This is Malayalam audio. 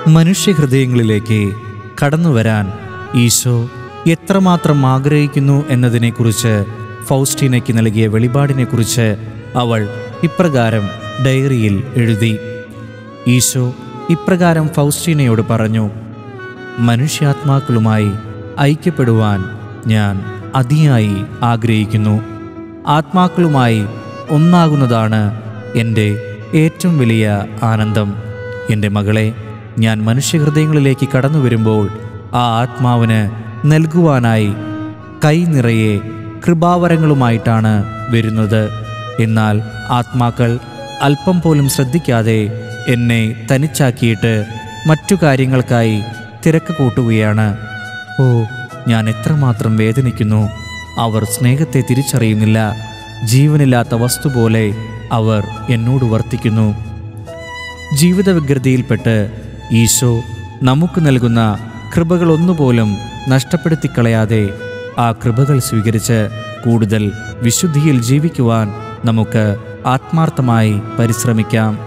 മനുഷ്യഹൃദയങ്ങളിലേക്ക് കടന്നുവരാൻ ഈശോ എത്രമാത്രം ആഗ്രഹിക്കുന്നു എന്നതിനെക്കുറിച്ച് ഫൗസ്റ്റീനയ്ക്ക് നൽകിയ വെളിപാടിനെക്കുറിച്ച് അവൾ ഇപ്രകാരം ഡയറിയിൽ എഴുതി ഈശോ ഇപ്രകാരം ഫൗസ്റ്റീനയോട് പറഞ്ഞു മനുഷ്യാത്മാക്കളുമായി ഐക്യപ്പെടുവാൻ ഞാൻ അതിയായി ആഗ്രഹിക്കുന്നു ആത്മാക്കളുമായി ഒന്നാകുന്നതാണ് എൻ്റെ ഏറ്റവും വലിയ ആനന്ദം എൻ്റെ മകളെ ഞാൻ മനുഷ്യഹൃദയങ്ങളിലേക്ക് കടന്നു വരുമ്പോൾ ആ ആത്മാവിന് നൽകുവാനായി കൈ നിറയെ കൃപാവരങ്ങളുമായിട്ടാണ് വരുന്നത് എന്നാൽ ആത്മാക്കൾ അല്പം പോലും ശ്രദ്ധിക്കാതെ എന്നെ തനിച്ചാക്കിയിട്ട് മറ്റു കാര്യങ്ങൾക്കായി തിരക്ക് കൂട്ടുകയാണ് ഓ ഞാൻ എത്രമാത്രം വേദനിക്കുന്നു അവർ സ്നേഹത്തെ തിരിച്ചറിയുന്നില്ല ജീവനില്ലാത്ത വസ്തു പോലെ അവർ എന്നോട് വർത്തിക്കുന്നു ജീവിത വിഗ്രതിയിൽപ്പെട്ട് ഈശോ നമുക്ക് നൽകുന്ന കൃപകളൊന്നുപോലും നഷ്ടപ്പെടുത്തിക്കളയാതെ ആ കൃപകൾ സ്വീകരിച്ച് കൂടുതൽ വിശുദ്ധിയിൽ ജീവിക്കുവാൻ നമുക്ക് ആത്മാർത്ഥമായി പരിശ്രമിക്കാം